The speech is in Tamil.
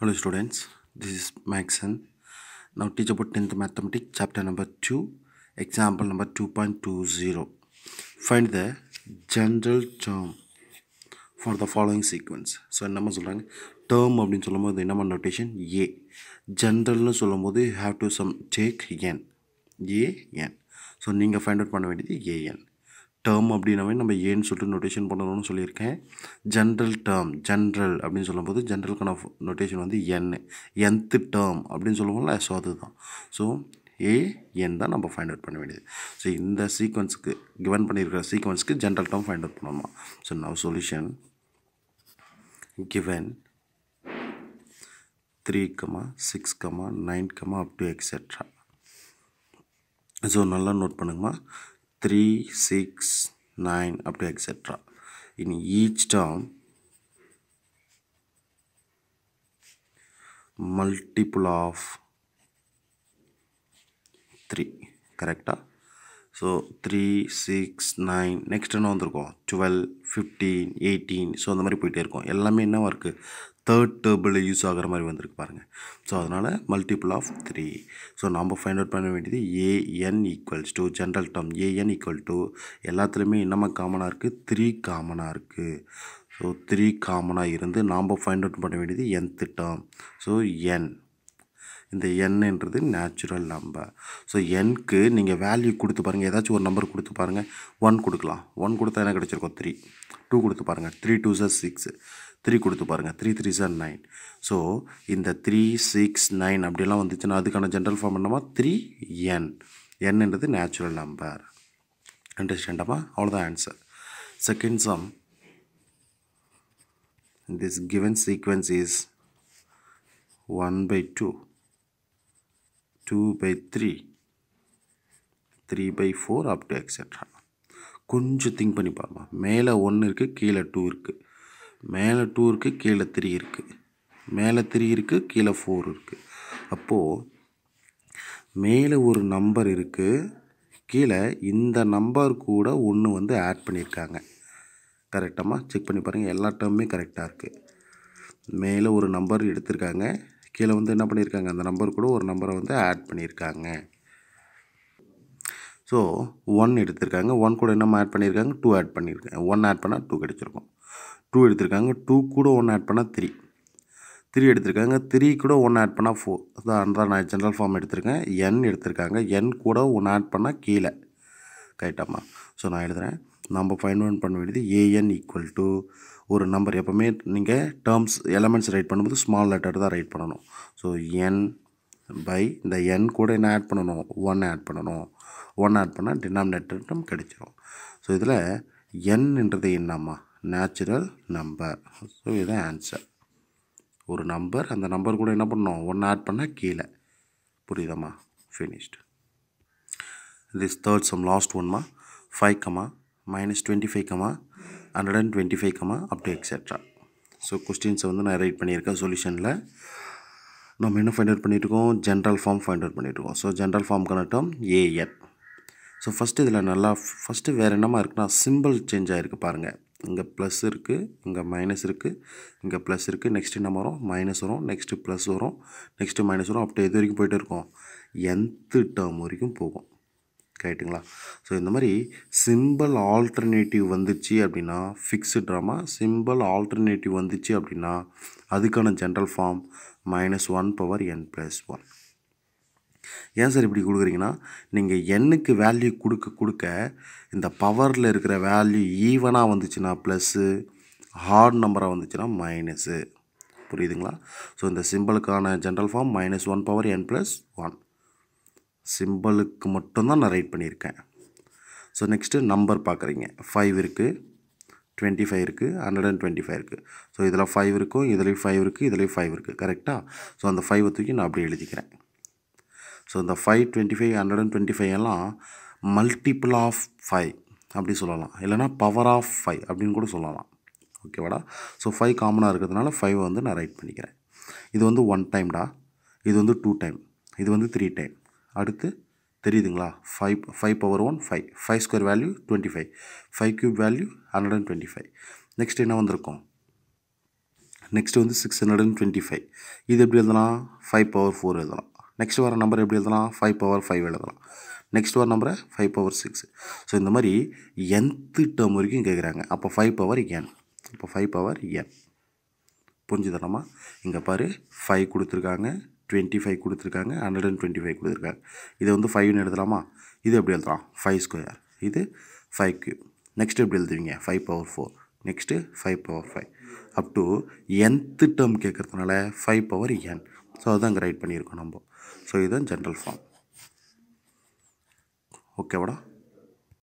Hello students, this is Maxon. Now teach about 10th mathematics chapter number 2, example number 2.20. Find the general term for the following sequence. So என்னம்மா சொல்கிறாங்க டேர்ம் அப்படின்னு சொல்லும்போது என்னம்மா நோட்டேஷன் ஏ ஜென்ரல்னு சொல்லும்போது have to sum take n a n so நீங்கள் ஃபைண்ட் அவுட் பண்ண வேண்டியது ஏஎன் டேர்ம் அப்படின்னாவே நம்ம ஏன்னு சொல்லிட்டு நோட்டேஷன் பண்ணணும்னு சொல்லியிருக்கேன் ஜென்ரல் டேர்ம் ஜென்ரல் அப்படின்னு சொல்லும்போது ஜென்ரலுக்கான நோட்டேஷன் வந்து என் என்த்து டேர்ம் அப்படின்னு சொல்லுவோம்ல ஸோ அதுதான் ஸோ ஏஎன் தான் நம்ம ஃபைண்ட் அவுட் பண்ண வேண்டியது ஸோ இந்த சீக்வன்ஸுக்கு கிவன் பண்ணியிருக்கிற சீக்வன்ஸ்க்கு ஜென்ரல் டேர்ம் ஃபைண்ட் அவுட் பண்ணணுமா so now solution given 3 comma 6 comma 9 comma up to etc so நல்லா நோட் பண்ணுங்கம்மா three six nine up to etcetera in each term multiple of three கரெக்டாக so three six nine next என்ன வந்திருக்கும் டுவெல் ஃபிஃப்டீன் எயிட்டீன் ஸோ அந்த மாதிரி போயிட்டே இருக்கும் எல்லாமே என்னவா இருக்குது தேர்ட் டேபிளில் யூஸ் ஆகிற மாதிரி வந்திருக்கு பாருங்கள் ஸோ அதனால் மல்டிபிள் ஆஃப் த்ரீ ஸோ நம்ம ஃபைண்ட் அவுட் பண்ண வேண்டியது a n equals to general term a n equal to எல்லாத்துலேயுமே என்னமா காமனாக இருக்குது த்ரீ காமனாக இருக்குது ஸோ த்ரீ காமனாக இருந்து நாம் ஃபைண்ட் அவுட் பண்ண வேண்டியது nth டேர்ம் ஸோ என் இந்த என்ன்றது நேச்சுரல் நம்பர் ஸோ என்க்கு நீங்கள் வேல்யூ கொடுத்து பாருங்கள் ஏதாச்சும் ஒரு நம்பர் கொடுத்து பாருங்கள் ஒன் கொடுக்கலாம் ஒன் கொடுத்தா என்ன கிடச்சிருக்கோம் த்ரீ டூ கொடுத்து பாருங்கள் three two are six three கொடுத்து பாருங்கள் three three are nine so இந்த த்ரீ சிக்ஸ் நைன் அப்படிலாம் வந்துச்சுன்னா அதுக்கான ஜென்ரல் ஃபார்ம் என்னமா த்ரீ என் என்னன்றது நேச்சுரல் நம்பர் அண்டர்ஸ்டாண்டமா அவ்வளோதான் answer second sum this given sequence is 1 by 2 2 by 3 3 by 4 up to etc கொஞ்சம் திங்க் பண்ணி பாருமா மேலே ஒன்று இருக்குது கீழே டூ இருக்குது மேலே டூ இருக்குது கீழே த்ரீ இருக்குது மேலே த்ரீ இருக்குது கீழே ஃபோர் இருக்குது அப்போது மேலே ஒரு நம்பர் இருக்குது கீழே இந்த நம்பர் கூட ஒன்று வந்து ஆட் பண்ணியிருக்காங்க கரெக்டாமா செக் பண்ணி பாருங்கள் எல்லா டேர்முமே கரெக்டாக இருக்குது மேலே ஒரு நம்பர் எடுத்திருக்காங்க கீழே வந்து என்ன பண்ணியிருக்காங்க அந்த நம்பர் கூட ஒரு நம்பரை வந்து ஆட் பண்ணியிருக்காங்க ஸோ ஒன் எடுத்திருக்காங்க ஒன் கூட என்னம்மா ஆட் பண்ணியிருக்காங்க டூ ஆட் பண்ணியிருக்காங்க ஒன் ஆட் பண்ணால் டூ கிடச்சிருக்கும் டூ எடுத்திருக்காங்க டூ கூட ஒன் ஆட் பண்ணால் த்ரீ த்ரீ எடுத்திருக்காங்க த்ரீ கூட ஒன்று ஆட் பண்ணால் ஃபோர் அதான் தான் நான் ஜென்ரல் ஃபார்ம் எடுத்திருக்கேன் என் எடுத்திருக்காங்க என் கூட ஒன்று ஆட் பண்ணால் கீழே கரெக்டாம்மா ஸோ நான் எழுதுகிறேன் நம்ம ஃபைண்ட் அவுட் பண்ண வேண்டியது ஏஎன் ஈக்குவல் டு ஒரு நம்பர் எப்போவுமே நீங்கள் டேர்ம்ஸ் எலமெண்ட்ஸ் ரைட் பண்ணும்போது ஸ்மால் லெட்டர் தான் ரைட் பண்ணணும் ஸோ என் பை இந்த என் கூட என்ன ஆட் பண்ணணும் ஒன் ஆட் பண்ணணும் ஒன் ஆட் பண்ணால் டினாமினேட்டர் நம்ம கிடைச்சிரும் ஸோ இதில் என்னன்றது என்னம்மா நேச்சுரல் நம்பர் ஸோ இதுதான் ஆன்சர் ஒரு நம்பர் அந்த நம்பர் கூட என்ன பண்ணணும் ஒன்று ஆட் பண்ணால் கீழே புரியுதாம்மா finished this third sum last ஒன்மா five comma minus twenty five comma hundred and twenty five comma up to etcetera so கொஸ்டின்ஸை வந்து நான் ரைட் பண்ணியிருக்கேன் சொல்யூஷனில் நம்ம என்ன ஃபைண்ட் அவுட் பண்ணியிருக்கோம் ஜென்ரல் ஃபார்ம் ஃபைண்ட் அவுட் பண்ணியிருக்கோம் ஸோ ஜென்ரல் ஃபார்ம்க்கான டேர்ம் ஏஎன் ஸோ ஃபஸ்ட்டு இதில் நல்லா ஃபஸ்ட்டு வேறு என்னமா இருக்குன்னா சிம்பிள் சேஞ்ச் ஆகிருக்கு பாருங்கள் இங்கே ப்ளஸ் இருக்குது இங்கே மைனஸ் இருக்குது இங்கே ப்ளஸ் இருக்குது நெக்ஸ்ட்டு என்ன வரும் மைனஸ் வரும் நெக்ஸ்ட்டு ப்ளஸ் வரும் நெக்ஸ்ட்டு மைனஸ் வரும் அப்படியே எது வரைக்கும் போயிட்டு இருக்கோம் என்த்து டேர்ம் வரைக்கும் போகும் ரைட்டுங்களா ஸோ இந்த மாதிரி சிம்பிள் ஆல்டர்னேட்டிவ் வந்துச்சு அப்படின்னா ஃபிக்ஸ்டு ட்ராமா சிம்பிள் ஆல்டர்னேட்டிவ் வந்துச்சு அப்படின்னா அதுக்கான general form minus one power n plus one ஏன் சார் இப்படி கொடுக்குறீங்கன்னா நீங்கள் எண்ணுக்கு வேல்யூ கொடுக்க கொடுக்க இந்த பவரில் இருக்கிற வேல்யூ ஈவனாக வந்துச்சுன்னா ப்ளஸ்ஸு ஹார்ட் நம்பராக வந்துச்சுன்னா மைனஸு புரியுதுங்களா ஸோ இந்த சிம்பிளுக்கான general form minus one power n plus one சிம்பிளுக்கு மட்டும்தான் நான் ரைட் பண்ணியிருக்கேன் ஸோ நெக்ஸ்ட்டு நம்பர் பார்க்குறீங்க ஃபைவ் இருக்குது டுவெண்ட்டி ஃபைவ் இருக்குது ஹண்ட்ரட் அண்ட் டுவெண்ட்டி ஃபைவ் இருக்குது ஸோ இதில் ஃபைவ் இருக்கும் இதுலேயும் ஃபைவ் இருக்குது இதுலேயும் ஃபைவ் இருக்குது கரெக்டாக ஸோ அந்த ஃபைவை தூக்கி நான் அப்படியே எழுதிக்கிறேன் ஸோ இந்த five twenty five hundred and twenty five எல்லாம் மல்டிபிள் ஆஃப் ஃபைவ் அப்படி சொல்லலாம் இல்லைனா பவர் ஆஃப் ஃபைவ் அப்படின்னு கூட சொல்லலாம் ஓகேவாடா ஸோ ஃபைவ் காமனாக இருக்கிறதுனால ஃபைவ் வந்து நான் ரைட் பண்ணிக்கிறேன் இது வந்து ஒன் டைம்டா இது வந்து டூ டைம் இது வந்து த்ரீ டைம் அடுத்து தெரியுதுங்களா five five power one five five square value twenty five five cube value hundred and twenty five next என்ன வந்திருக்கும் நெக்ஸ்ட் வந்து six hundred and twenty five இது எப்படி எழுதலாம் ஃபைவ் பவர் ஃபோர் எழுதலாம் நெக்ஸ்ட் வர நம்பர் எப்படி எழுதலாம் ஃபைவ் பவர் ஃபைவ் எழுதலாம் நெக்ஸ்ட் வர நம்பரை ஃபைவ் பவர் சிக்ஸ் ஸோ இந்த மாதிரி nth டேர்ம் வரைக்கும் கேட்குறாங்க அப்போ ஃபைவ் பவர் என் அப்போ ஃபைவ் பவர் என் புரிஞ்சுதரமா இங்கே பாரு ஃபைவ் கொடுத்துருக்காங்க டுவெண்ட்டி ஃபைவ் கொடுத்துருக்காங்க ஹண்ட்ரட் அண்ட் டுவெண்ட்டி ஃபைவ் கொடுத்துருக்காங்க இதை வந்து ஃபைவ்னு எழுதலாமா இது எப்படி எழுதலாம் ஃபைவ் ஸ்கொயர் இது ஃபைவ் கியூப் நெக்ஸ்ட் எப்படி எழுதுவீங்க five power four next five power five up to nth term கேட்குறதுனால ஃபைவ் பவர் என் ஸோ அதுதான் இங்கே ரைட் பண்ணியிருக்கோம் நம்ம ஸோ இதுதான் ஜென்ரல் ஃபார்ம் ஓகேவாடா